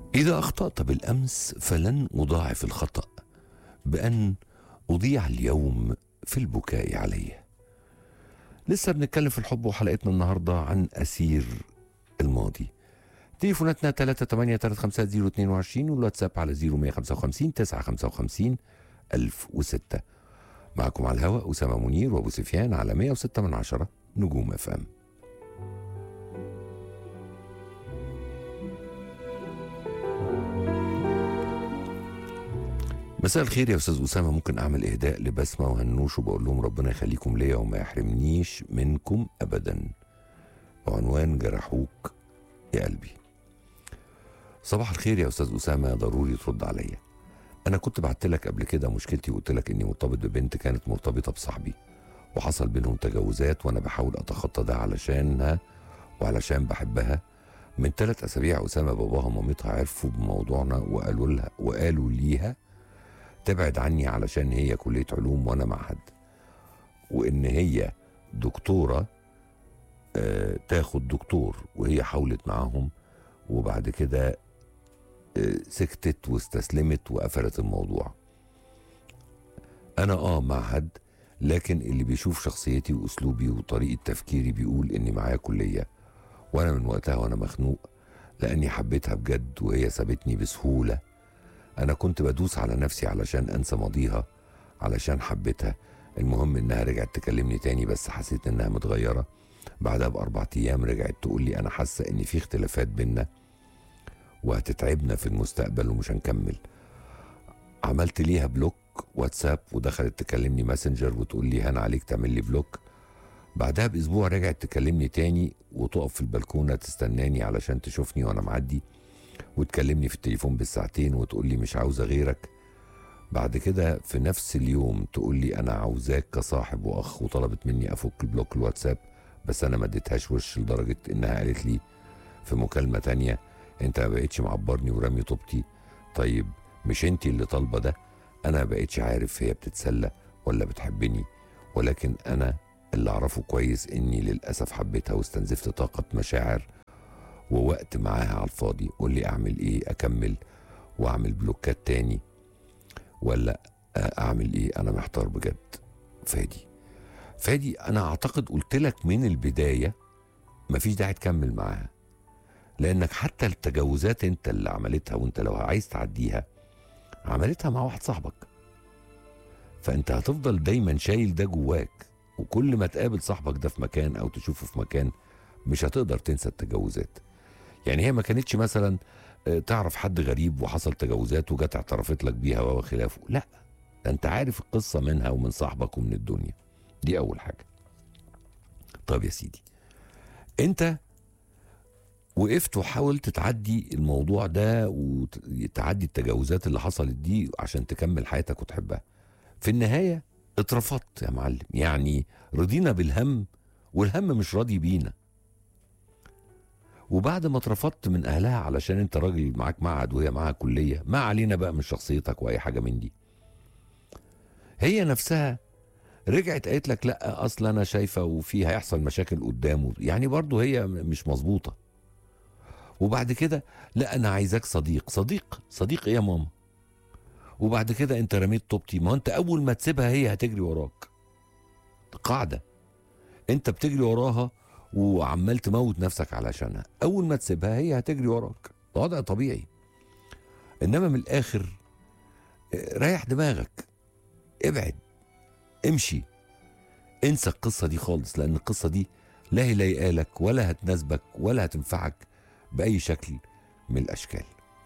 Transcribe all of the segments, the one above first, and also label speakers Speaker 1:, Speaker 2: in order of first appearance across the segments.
Speaker 1: إذا أخطأت بالأمس فلن أضاعف الخطأ بأن أضيع اليوم في البكاء عليه لسه بنتكلم في الحب وحلقتنا النهاردة عن أسير الماضي تليفوناتنا 3835022 والواتساب على 0155 955 1006 معكم على الهواء أسامة منير وأبو سفيان على 106 من عشرة نجوم اف ام مساء الخير يا استاذ اسامه ممكن اعمل اهداء لبسمه وهنوش وبقول لهم ربنا يخليكم ليا وما يحرمنيش منكم ابدا بعنوان جرحوك يا قلبي صباح الخير يا استاذ اسامه ضروري ترد عليا انا كنت بعت لك قبل كده مشكلتي وقلت لك اني مرتبط ببنت كانت مرتبطه بصاحبي وحصل بينهم تجاوزات وانا بحاول اتخطى ده علشانها وعلشان بحبها من ثلاث اسابيع اسامه باباها ومامتها عرفوا بموضوعنا وقالوا لها وقالوا ليها تبعد عني علشان هي كليه علوم وانا معهد وان هي دكتوره آه تاخد دكتور وهي حاولت معاهم وبعد كده آه سكتت واستسلمت وقفلت الموضوع انا اه معهد لكن اللي بيشوف شخصيتي واسلوبي وطريقه تفكيري بيقول اني معايا كليه وانا من وقتها وانا مخنوق لاني حبيتها بجد وهي سابتني بسهوله انا كنت بدوس على نفسي علشان انسى ماضيها علشان حبيتها المهم انها رجعت تكلمني تاني بس حسيت انها متغيره بعدها باربع ايام رجعت تقول لي انا حاسه ان في اختلافات بينا وهتتعبنا في المستقبل ومش هنكمل عملت ليها بلوك واتساب ودخلت تكلمني ماسنجر وتقول لي هان عليك تعمل لي بلوك بعدها باسبوع رجعت تكلمني تاني وتقف في البلكونه تستناني علشان تشوفني وانا معدي وتكلمني في التليفون بالساعتين وتقول لي مش عاوزه غيرك بعد كده في نفس اليوم تقول لي انا عاوزاك كصاحب واخ وطلبت مني افك البلوك الواتساب بس انا ما اديتهاش وش لدرجه انها قالت لي في مكالمه تانية انت ما بقتش معبرني ورامي طوبتي طيب مش انت اللي طالبه ده انا ما بقتش عارف هي بتتسلى ولا بتحبني ولكن انا اللي اعرفه كويس اني للاسف حبيتها واستنزفت طاقه مشاعر ووقت معاها على الفاضي قول لي اعمل ايه اكمل واعمل بلوكات تاني ولا اعمل ايه انا محتار بجد فادي فادي انا اعتقد قلت لك من البدايه مفيش داعي تكمل معاها لانك حتى التجاوزات انت اللي عملتها وانت لو عايز تعديها عملتها مع واحد صاحبك فانت هتفضل دايما شايل ده جواك وكل ما تقابل صاحبك ده في مكان او تشوفه في مكان مش هتقدر تنسى التجاوزات يعني هي ما كانتش مثلا تعرف حد غريب وحصل تجاوزات وجت اعترفت لك بيها وخلافه لا ده انت عارف القصة منها ومن صاحبك ومن الدنيا دي أول حاجة طب يا سيدي انت وقفت وحاولت تعدي الموضوع ده وتعدي التجاوزات اللي حصلت دي عشان تكمل حياتك وتحبها في النهاية اترفضت يا معلم يعني رضينا بالهم والهم مش راضي بينا وبعد ما اترفضت من اهلها علشان انت راجل معاك معهد وهي معاها كليه ما علينا بقى من شخصيتك واي حاجه من دي هي نفسها رجعت قالت لك لا اصل انا شايفه وفي هيحصل مشاكل قدامه يعني برضه هي مش مظبوطه وبعد كده لا انا عايزاك صديق صديق صديق ايه يا ماما وبعد كده انت رميت طوبتي ما انت اول ما تسيبها هي هتجري وراك قاعده انت بتجري وراها وعمال تموت نفسك علشانها اول ما تسيبها هي هتجري وراك وضع طبيعي انما من الاخر ريح دماغك ابعد امشي انسى القصه دي خالص لان القصه دي لا هي لايقالك ولا هتناسبك ولا هتنفعك باي شكل من الاشكال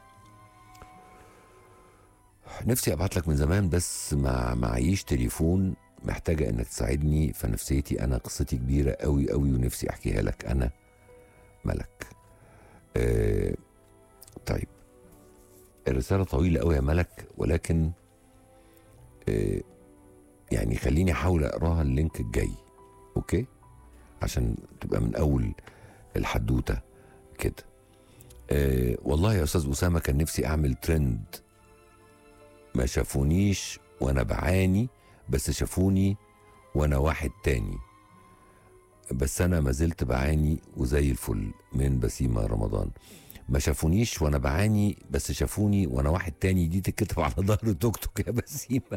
Speaker 1: نفسي ابعت لك من زمان بس ما معيش تليفون محتاجة انك تساعدني فنفسيتي انا قصتي كبيرة قوي قوي ونفسي احكيها لك انا ملك آه طيب الرسالة طويلة قوي يا ملك ولكن آه يعني خليني احاول اقراها اللينك الجاي اوكي عشان تبقى من اول الحدوتة كده آه والله يا استاذ اسامة كان نفسي اعمل ترند ما شافونيش وانا بعاني بس شافوني وانا واحد تاني بس انا ما زلت بعاني وزي الفل من بسيمة رمضان ما شافونيش وانا بعاني بس شافوني وانا واحد تاني دي تتكتب على ظهر التوك توك يا بسيمه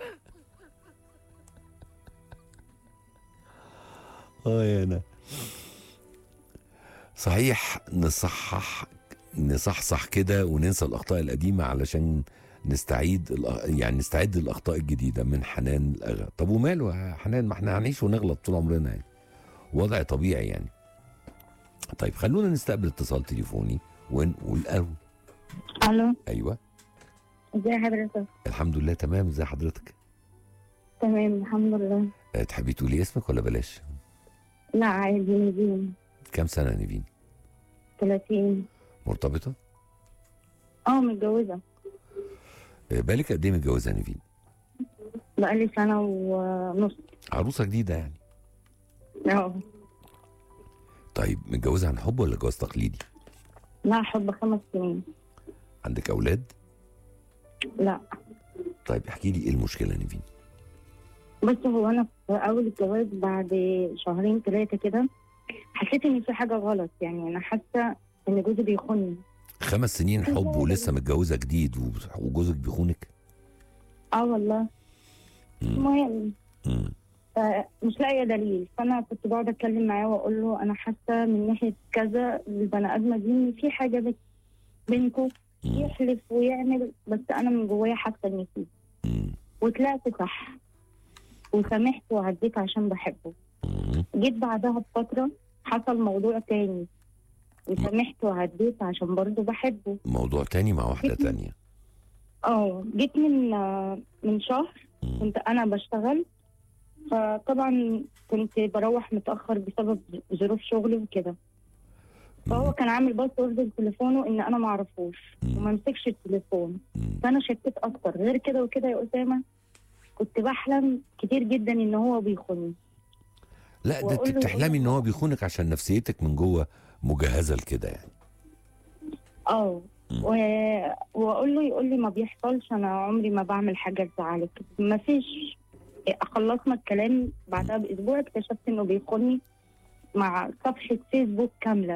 Speaker 1: اه يا انا صحيح نصحح نصحصح كده وننسى الاخطاء القديمه علشان نستعيد الأ- يعني نستعد للاخطاء الجديده من حنان الاغا طب وماله يا حنان ما احنا هنعيش ونغلط طول عمرنا يعني وضع طبيعي يعني طيب خلونا نستقبل اتصال تليفوني ونقول الو
Speaker 2: الو
Speaker 1: ايوه
Speaker 2: ازي حضرتك
Speaker 1: الحمد لله تمام ازي حضرتك
Speaker 2: تمام الحمد لله
Speaker 1: أه، تحبي تقولي اسمك ولا بلاش
Speaker 2: لا عادي نجيم
Speaker 1: كام سنه يا نيفين
Speaker 2: 30
Speaker 1: مرتبطه
Speaker 2: اه متجوزة
Speaker 1: أه، بالك قد ايه متجوزه يا نيفين
Speaker 2: بقالي سنة ونص
Speaker 1: عروسه جديده يعني
Speaker 2: اه
Speaker 1: طيب متجوزه عن حب ولا جواز تقليدي
Speaker 2: لا حب خمس سنين
Speaker 1: عندك اولاد
Speaker 2: لا
Speaker 1: طيب احكي لي ايه المشكله يا نيفين
Speaker 2: بس هو انا في اول الجواز بعد شهرين ثلاثة كده حسيت ان في حاجة غلط يعني انا حاسة ان جوزي بيخوني
Speaker 1: خمس سنين حب ولسه متجوزه جديد و- وجوزك بيخونك
Speaker 2: اه والله
Speaker 1: مم.
Speaker 2: المهم
Speaker 1: مم.
Speaker 2: مش لاقيه دليل فانا كنت بقعد اتكلم معاه واقول له انا حاسه من ناحيه كذا البني ادمه دي ان في حاجه بت- بينكم
Speaker 1: مم.
Speaker 2: يحلف ويعمل بس انا من جوايا حاسه ان في
Speaker 1: مم.
Speaker 2: وطلعت صح وسامحت وعديت عشان بحبه
Speaker 1: مم.
Speaker 2: جيت بعدها بفتره حصل موضوع تاني وسامحت وعديت عشان برضه بحبه
Speaker 1: موضوع تاني مع واحده تانية
Speaker 2: اه جيت من آه، من شهر
Speaker 1: مم.
Speaker 2: كنت انا بشتغل فطبعا كنت بروح متاخر بسبب ظروف شغلي وكده فهو
Speaker 1: مم.
Speaker 2: كان عامل باسورد لتليفونه ان انا ما اعرفوش
Speaker 1: مم.
Speaker 2: وما امسكش التليفون
Speaker 1: مم.
Speaker 2: فانا شكيت اكتر غير كده وكده يا اسامه كنت بحلم كتير جدا ان هو بيخوني
Speaker 1: لا ده
Speaker 2: وأقول
Speaker 1: انت
Speaker 2: له-
Speaker 1: بتحلمي ان هو بيخونك عشان نفسيتك من جوه مجهزه لكده يعني
Speaker 2: اه
Speaker 1: مم.
Speaker 2: و- واقول له يقول لي ما بيحصلش انا عمري ما بعمل حاجه تزعلك ما فيش خلصنا الكلام بعدها باسبوع اكتشفت انه بيخوني مع صفحه فيسبوك كامله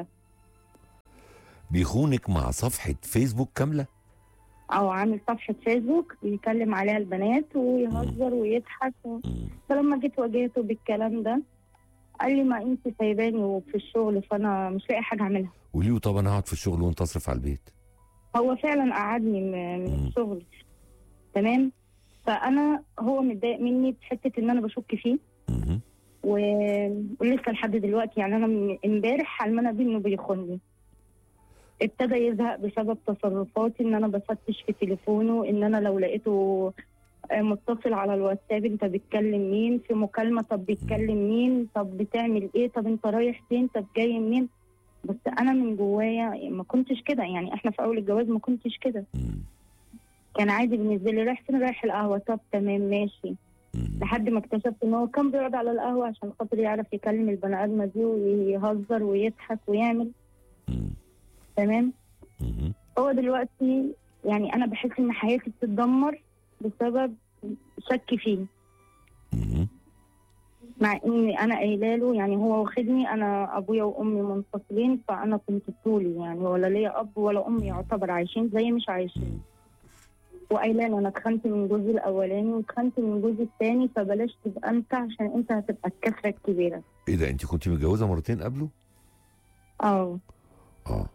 Speaker 1: بيخونك مع صفحه فيسبوك كامله
Speaker 2: او عامل صفحه فيسبوك بيكلم عليها البنات ويهزر ويضحك و...
Speaker 1: مم.
Speaker 2: فلما جيت واجهته بالكلام ده قال لي ما انت سايباني وفي الشغل فانا مش لاقي حاجه اعملها
Speaker 1: قولي له طب انا هقعد في الشغل وانت اصرف على البيت
Speaker 2: هو فعلا قعدني م- من
Speaker 1: مم.
Speaker 2: الشغل تمام فانا هو متضايق مني بحته ان انا بشك فيه
Speaker 1: مم.
Speaker 2: و... ولسه لحد دلوقتي يعني انا من امبارح حلمانه بيه انه بيخوني ابتدى يزهق بسبب تصرفاتي ان انا بفتش في تليفونه ان انا لو لقيته آه، متصل على الواتساب انت بتكلم مين في مكالمه طب بيتكلم مين طب بتعمل ايه طب انت رايح فين طب جاي منين بس انا من جوايا ما كنتش كده يعني احنا في اول الجواز ما كنتش كده
Speaker 1: مم.
Speaker 2: كان عادي بالنسبه لي رايح فين رايح القهوه طب تمام ماشي
Speaker 1: مم.
Speaker 2: لحد ما اكتشفت ان هو كان بيقعد على القهوه عشان خاطر يعرف يكلم البني ادمه دي ويهزر ويضحك ويعمل
Speaker 1: مم.
Speaker 2: تمام
Speaker 1: مم.
Speaker 2: هو دلوقتي يعني انا بحس ان حياتي بتتدمر بسبب شك فيه
Speaker 1: مم.
Speaker 2: مع اني انا قايله له يعني هو واخدني انا ابويا وامي منفصلين فانا كنت طولي يعني ولا ليا اب ولا ام يعتبر عايشين زي مش عايشين وقايله له انا اتخنت من جوزي الاولاني واتخنت من جوزي الثاني فبلاش تبقى انت عشان انت هتبقى الكفره الكبيره
Speaker 1: ايه ده انت كنت متجوزه مرتين قبله
Speaker 2: اه
Speaker 1: اه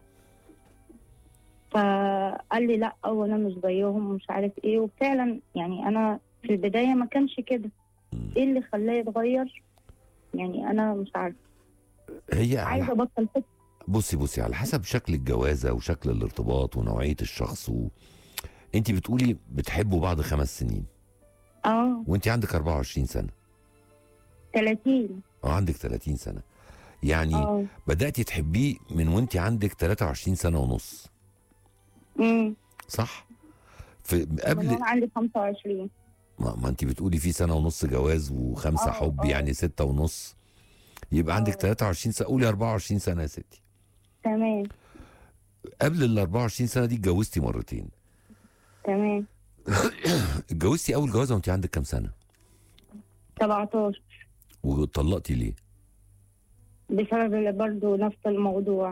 Speaker 2: فقال لي لا وانا مش زيهم ومش عارف ايه وفعلا يعني انا في البدايه ما كانش كده
Speaker 1: مم.
Speaker 2: ايه اللي خلاه يتغير يعني انا مش عارفه
Speaker 1: هي
Speaker 2: عايزه
Speaker 1: على
Speaker 2: ابطل فكره
Speaker 1: بصي بصي على حسب شكل الجوازه وشكل الارتباط ونوعيه الشخص و... انت بتقولي بتحبوا بعض خمس سنين
Speaker 2: اه
Speaker 1: وانت عندك 24 سنه
Speaker 2: 30
Speaker 1: اه عندك 30 سنه يعني
Speaker 2: اه
Speaker 1: بداتي تحبيه من وانت عندك 23 سنه ونص
Speaker 2: امم
Speaker 1: صح في
Speaker 2: من
Speaker 1: قبل
Speaker 2: وانا عندي 25
Speaker 1: ما, ما انت بتقولي في سنه ونص جواز وخمسه
Speaker 2: اه،
Speaker 1: حب
Speaker 2: اه.
Speaker 1: يعني ستة ونص يبقى عندك
Speaker 2: اه.
Speaker 1: 23 سنه قولي 24 سنه يا ستي
Speaker 2: تمام
Speaker 1: قبل ال 24 سنه دي اتجوزتي مرتين
Speaker 2: تمام
Speaker 1: اتجوزتي اول جوازه وانت عندك كام سنه
Speaker 2: 17
Speaker 1: وطلقتي ليه
Speaker 2: بسبب اللي برضه نفس الموضوع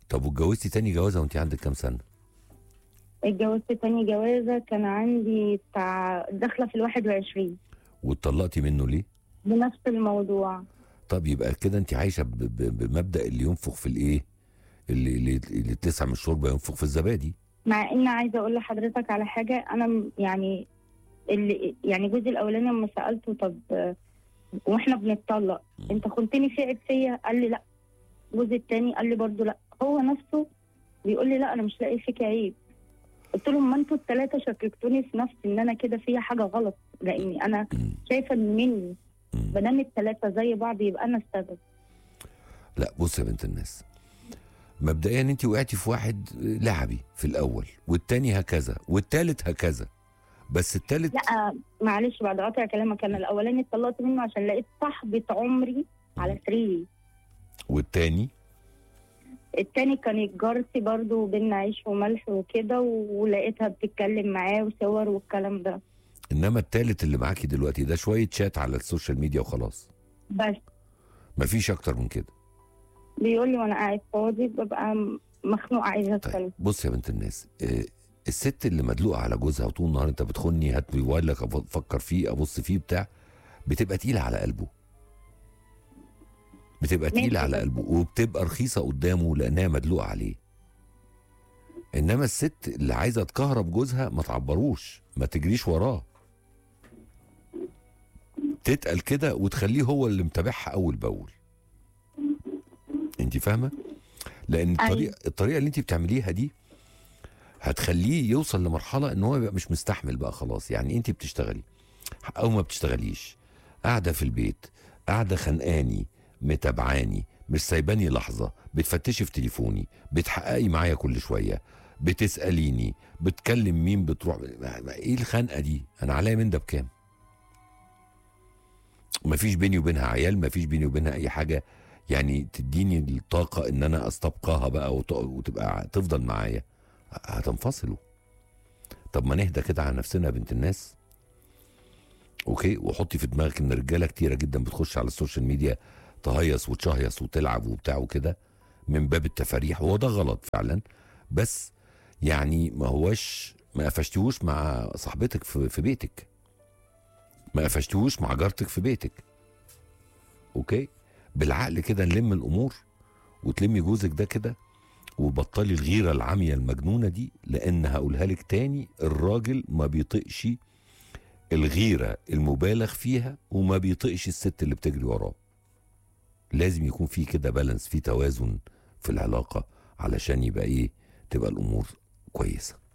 Speaker 1: طب واتجوزتي تاني جوازه وانت عندك كام سنه
Speaker 2: اتجوزت تاني جوازة كان عندي بتاع داخلة في الواحد وعشرين
Speaker 1: واتطلقتي منه ليه
Speaker 2: بنفس الموضوع
Speaker 1: طب يبقى كده انت عايشه ب- ب- بمبدا اللي ينفخ في الايه اللي اللي, اللي تسع من الشوربه ينفخ في الزبادي
Speaker 2: مع ان عايزة اقول لحضرتك على حاجة انا م- يعني اللي يعني جوزي الاولاني لما سألته طب آه، واحنا بنتطلق انت خنتني في عيب فيا قال لي لا جوزي التاني قال لي برضو لا هو نفسه بيقول لي لا انا مش لاقي فيك عيب قلت لهم ما انتوا الثلاثه شككتوني في نفسي ان انا كده فيها حاجه غلط لاني انا
Speaker 1: مم.
Speaker 2: شايفه ان مني
Speaker 1: مم.
Speaker 2: ما دام الثلاثه زي بعض يبقى انا السبب
Speaker 1: لا بص يا بنت الناس مبدئيا انت وقعتي في واحد لعبي في الاول والتاني هكذا والتالت هكذا بس التالت
Speaker 2: لا معلش بعد قطع كلامك انا الاولاني اتطلقت منه عشان لقيت صاحبه عمري على سريري
Speaker 1: والتاني
Speaker 2: التاني كانت جارتي برضو بينا عيش وملح وكده ولقيتها بتتكلم معاه وصور والكلام ده
Speaker 1: انما التالت اللي معاكي دلوقتي ده شويه شات على السوشيال ميديا وخلاص
Speaker 2: بس
Speaker 1: مفيش اكتر من كده
Speaker 2: بيقول لي وانا قاعد فاضي ببقى م- مخنوقه عايزه
Speaker 1: طيب
Speaker 2: اتكلم
Speaker 1: بص يا بنت الناس آه، الست اللي مدلوقه على جوزها وطول النهار انت بتخني هات موبايلك أف- افكر فيه ابص فيه بتاع بتبقى تقيله على قلبه بتبقى
Speaker 2: ماشي
Speaker 1: تقيله على
Speaker 2: بس-
Speaker 1: قلبه وبتبقى رخيصه قدامه لانها مدلوقه عليه انما الست اللي عايزه تكهرب جوزها ما تعبروش ما تجريش وراه تتقل كده وتخليه هو اللي متابعها اول باول انت فاهمه لان
Speaker 2: أيوة.
Speaker 1: الطريقه الطريقه اللي انت بتعمليها دي هتخليه يوصل لمرحله ان هو يبقى مش مستحمل بقى خلاص يعني انت بتشتغلي او ما بتشتغليش قاعده في البيت قاعده خانقاني متابعاني مش سايباني لحظه بتفتشي في تليفوني بتحققي معايا كل شويه بتساليني بتكلم مين بتروح ما- ما- ايه الخنقه دي انا عليا من ده بكام مفيش بيني وبينها عيال مفيش بيني وبينها اي حاجه يعني تديني الطاقه ان انا استبقاها بقى وت- وتبقى تفضل معايا هتنفصلوا طب ما نهدى كده على نفسنا يا بنت الناس اوكي وحطي في دماغك ان رجاله كتيره جدا بتخش على السوشيال ميديا تهيص وتشهيص وتلعب وبتاع وكده من باب التفاريح وهو ده غلط فعلا بس يعني ما هوش ما قفشتيهوش مع صاحبتك في, في بيتك ما قفشتيهوش مع جارتك في بيتك اوكي بالعقل كده نلم الامور وتلمي جوزك ده كده وبطلي الغيره العاميه المجنونه دي لان هقولها لك تاني الراجل ما بيطقش الغيره المبالغ فيها وما بيطقش الست اللي بتجري وراه لازم يكون في كده بالانس في توازن في العلاقه علشان يبقى ايه تبقى الامور كويسه